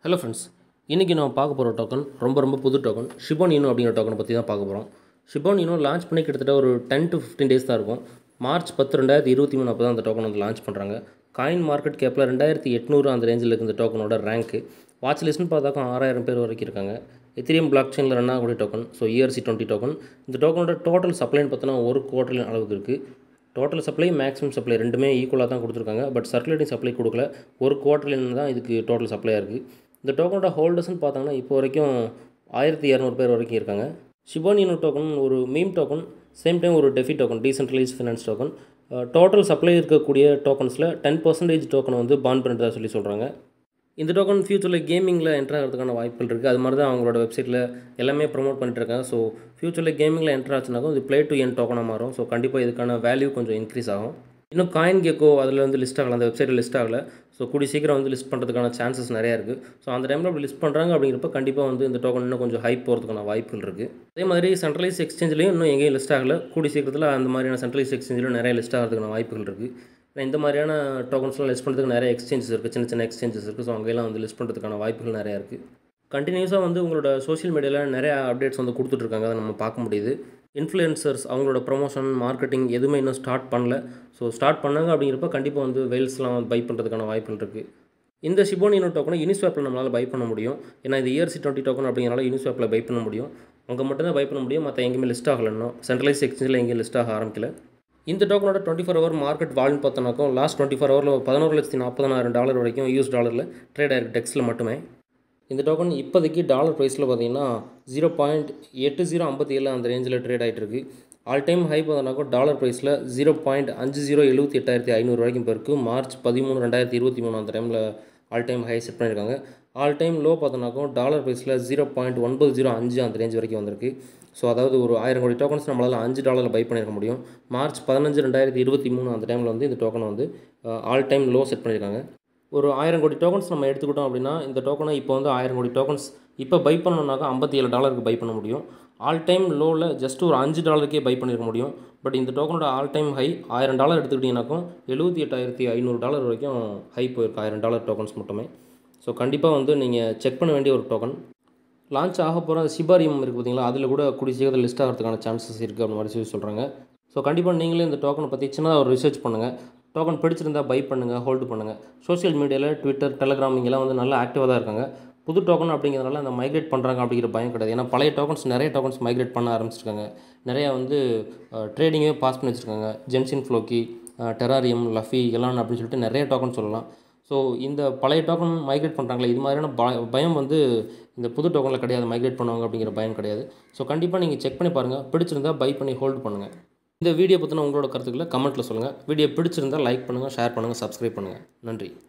hello friends இன்றைக்கி நம்ம பார்க்க போகிற டோக்கன் ரொம்ப ரொம்ப புது டோக்கன் ஷிபான் இனோ அப்படிங்கிற டோக்கனை பற்றி தான் பார்க்க போகிறோம் ஷிபான் இனோ லான்ச் பண்ணி கிட்டத்தட்ட ஒரு டென் டு ஃபிஃப்டீன் டேஸ் தான் இருக்கும் மார்ச் பத்து ரெண்டாயிரத்தி இருபத்தி மூணு அப்போ தான் அந்த டோக்கன் வந்து லான்ச் பண்ணுறாங்க காயின் மார்க்கெட் கேப்பில் ரெண்டாயிரத்தி எட்நூறு அந்த ரேஞ்சில் இருக்குது இந்த டோக்கனோட ரேங்க்கு வாட்ச் லிஸ்ட்னு பார்த்தாக்கா ஆறாயிரம் பேர் வரைக்கும் இருக்காங்க எத்திரியம் பிளாக் செயினில் ரன் ஆகக்கூடிய token so ERC twenty token இந்த டோக்கனோட டோட்டல் சப்ளைன்னு பார்த்தோன்னா ஒரு குவார்டர்லின் அளவுக்கு இருக்குது டோட்டல் சப்ளை மேக்ஸிமம் சப்ளை ரெண்டுமே ஈக்குவலாக தான் கொடுத்துருக்காங்க பட் சர்க்குலேட்டிங் சப்ளை கொடுக்கல ஒரு குவார்டர்லின் தான் இதுக்கு டோட்டல் சப்ளையாக இருக்குது இந்த டோக்கனோட ஹோல்டர்ஸ்னு பார்த்தாங்கன்னா இப்போ வரைக்கும் ஆயிரத்தி இரநூறு பேர் வரைக்கும் இருக்காங்க ஷிபானினோ டோக்கன் ஒரு மீம் டோக்கன் சேம் டைம் ஒரு DeFi token decentralise finance token total supply இருக்கக்கூடிய டோக்கன்ஸில் டென் பர்சன்டேஜ் டோக்கனை வந்து பான் பண்ணிட்டதா சொல்லி சொல்கிறாங்க இந்த டோக்கன் ஃபியூச்சரில் கேமிங்கில் என்ட்ரு ஆகிறதுக்கான வாய்ப்புகள் இருக்குது அது மாதிரி தான் அவங்களோட வெப்சைட்டில் எல்லாமே ப்ரொமோட் பண்ணிட்டு இருக்காங்க ஸோ ஃபியூச்சரில் கேமிங்கில் என்ட்ரு ஆச்சுனாக்கும் இது ப்ளே டு என் டோக்கனாக மாறும் ஸோ கண்டிப்பாக இதுக்கான வேல்யூ கொஞ்சம் இன்க்ரீஸ் ஆகும் இன்னும் காயின் கேக்கோ அதில் வந்து லிஸ்ட் ஆகலை அந்த வெப்சைட்டில் லிஸ்ட் ஆகலை ஸோ கூடி சீக்கிரம் வந்து லிஸ்ட் பண்ணுறதுக்கான சான்சஸ் நிறையா இருக்குது ஸோ அந்த டைமில் அப்படி லிஸ்ட் பண்ணுறாங்க அப்படிங்கிறப்ப கண்டிப்பாக வந்து இந்த டோக்கன் இன்னும் கொஞ்சம் ஹைப் போகிறதுக்கான வாய்ப்புகள் இருக்குது அதே மாதிரி சென்ட்ரலைஸ் எக்ஸ்சேஞ்சிலையும் இன்னும் எங்கேயும் லிஸ்ட் ஆகலை கூடி சீக்கிரத்தில் அந்த மாதிரியான சென்ட்ரலைஸ் எக்ஸ்சேஞ்சிலும் நிறைய லிஸ்ட் ஆகிறதுக்கான வாய்ப்புகள் இருக்குது ஏன்னா இந்த மாதிரியான டோக்கன்ஸ்லாம் லிஸ்ட் பண்ணுறதுக்கு நிறைய எக்ஸ்சேஞ்சஸ் இருக்குது சின்ன சின்ன எக்ஸ்சேஞ்சஸ் இருக்குது ஸோ அங்கெல்லாம் வந்து லிஸ்ட் பண்ணுறதுக்கான வாய்ப்புகள் நிறையா இருக்குது கண்டினியூஸாக வந்து உங்களோட சோஷியல் மீடியாவில் நிறைய அப்டேட்ஸ் வந்து கொடுத்துட்ருக்காங்க அதை நம்ம பார்க்க முடியுது இன்ஃப்ளூயன்சர்ஸ் அவங்களோட ப்ரொமோஷன் மார்க்கெட்டிங் எதுவுமே இன்னும் ஸ்டார்ட் பண்ணல ஸோ ஸ்டார்ட் பண்ணாங்க அப்படிங்கிறப்ப கண்டிப்பாக வந்து வெயில்ஸ்லாம் பை பண்ணுறதுக்கான வாய்ப்புகள் இருக்குது இந்த ஷிபோனினோ டோக்கனை யூனிஸ்வாப்பில் நம்மளால் பை பண்ண முடியும் ஏன்னா இது இயர்சி டுவெண்ட்டி டோக்கன் அப்படிங்கிறனால யூனிஸ்வாப்பில் பை பண்ண முடியும் அங்கே மட்டும் தான் பை பண்ண முடியும் மற்ற எங்கேயுமே லிஸ்ட் ஆகலைன்னா சென்ட்ரலைஸ் எக்ஸ்சேஞ்சில் எங்கேயும் லிஸ்ட் ஆக ஆரம்பிக்கல இந்த டோக்கனோட twenty four hour market volume பார்த்தோன்னாக்கும் லாஸ்ட் டுவெண்ட்டி ஃபோர் ஹவரில் பதினோரு லட்சத்தி நாற்பதாயிரம் டாலர் வரைக்கும் யூஎஸ் டாலரில் ட்ரேட் ஆயிருக்கு டெக்ஸில் மட்டுமே இந்த டோக்கன் இப்போதைக்கு டாலர் ப்ரைஸில் பார்த்தீங்கன்னா ஜீரோ பாயிண்ட் எட்டு ஜீரோ ஐம்பத்தி ஏழு அந்த ரேஞ்சில் ட்ரேட் ஆகிட்டு இருக்கு ஆல் டைம் ஹை பார்த்தோன்னாக்கும் டாலர் ப்ரைஸில் ஜீரோ பாயிண்ட் அஞ்சு ஜீரோ எழுபத்தி எட்டாயிரத்தி ஐநூறு வரைக்கும் போயிருக்கு மார்ச் பதிமூணு ரெண்டாயிரத்தி இருபத்தி மூணு அந்த டைமில் ஆல் டைம் ஹை செட் பண்ணியிருக்காங்க ஆல் டைம் லோ பார்த்தோன்னாக்கும் டாலர் ப்ரைஸில் ஜீரோ பாயிண்ட் ஒன்பது ஜீரோ அஞ்சு அந்த ரேஞ்ச் வரைக்கும் வந்திருக்கு ஸோ அதாவது ஒரு ஆயிரம் கோடி டோக்கன்ஸ் நம்மளால் அஞ்சு டாலரில் பை பண்ணியிருக்க முடியும் மார்ச் பதினஞ்சு ரெண்டாயிரத்தி இருபத்தி மூணு அந்த டைமில் வந்து இந்த டோக்கனை வந்து ஆல் டைம் லோ செட் பண்ணியிருக்காங்க ஒரு ஆயிரம் கோடி டோக்கன்ஸ் நம்ம எடுத்துக்கிட்டோம் அப்படின்னா இந்த டோக்கனை இப்போ வந்து ஆயிரம் கோடி டோக்கன்ஸ் இப்போ பை பண்ணணுன்னாக்கா ஐம்பத்தி ஏழு டாலருக்கு பை பண்ண முடியும் ஆல் டைம் லோவில் ஜஸ்ட் ஒரு அஞ்சு டாலருக்கே பை பண்ணியிருக்க முடியும் பட் இந்த டோக்கனோட ஆல் டைம் ஹை ஆயிரம் டாலர் எடுத்துக்கிட்டிங்கனாக்கும் எழுபத்தி எட்டாயிரத்தி ஐநூறு டாலர் வரைக்கும் ஹை போயிருக்கு ஆயிரம் டாலர் டோக்கன்ஸ் மட்டுமே ஸோ கண்டிப்பாக வந்து நீங்கள் செக் பண்ண வேண்டிய ஒரு டோக்கன் லான்ச் ஆக போகிற சிபாரியம் இருக்குது பார்த்தீங்களா அதில் கூட கூடிய சீக்கிரத்தில் லிஸ்ட் ஆகிறதுக்கான சான்சஸ் இருக்குது அப்படி மாதிரி சொல்லி சொல்கிறாங்க ஸோ கண்டிப்பாக நீங்களே இந்த டோக்கனை பற்றி சின்னதாக ஒரு ரிசர்ச் பண்ணுங்கள் டோக்கன் பிடிச்சிருந்தா பை பண்ணுங்கள் ஹோல்டு பண்ணுங்கள் சோஷியல் மீடியாவில் ட்விட்டர் டெலகிராம் இங்கெல்லாம் வந்து நல்லா ஆக்டிவாக தான் இருக்காங்க புது டோக்கன் அப்படிங்கிறதுனால அந்த மைக்ரேட் பண்ணுறாங்க அப்படிங்கிற பயம் கிடையாது ஏன்னா பழைய டோக்கன்ஸ் நிறைய டோக்கன்ஸ் மைக்ரேட் பண்ண ஆரம்பிச்சிருக்காங்க நிறையா வந்து ட்ரேடிங்கே பாஸ் பண்ணி வச்சுருக்காங்க ஜென்சின் ஃப்ளோக்கி டெராரியம் லஃபி எல்லாம் அப்படின்னு சொல்லிட்டு நிறைய டோக்கன் சொல்லலாம் ஸோ இந்த பழைய டோக்கன் மைக்ரேட் பண்ணுறாங்களே இது மாதிரியான ப பயம் வந்து இந்த புது டோக்கனில் கிடையாது மைக்ரேட் பண்ணுவாங்க அப்படிங்கிற பயம் கிடையாது ஸோ கண்டிப்பாக நீங்கள் செக் பண்ணி பாருங்கள் பிடிச்சிருந்தா பை பண்ணி ஹோல்டு பண்ணுங்கள் இந்த வீடியோ பற்றின உங்களோட கருத்துக்களை கமெண்ட்டில் சொல்லுங்கள் வீடியோ பிடிச்சிருந்தால் லைக் பண்ணுங்கள் ஷேர் பண்ணுங்கள் சப்ஸ்கிரைப் பண்ணுங்கள் நன்றி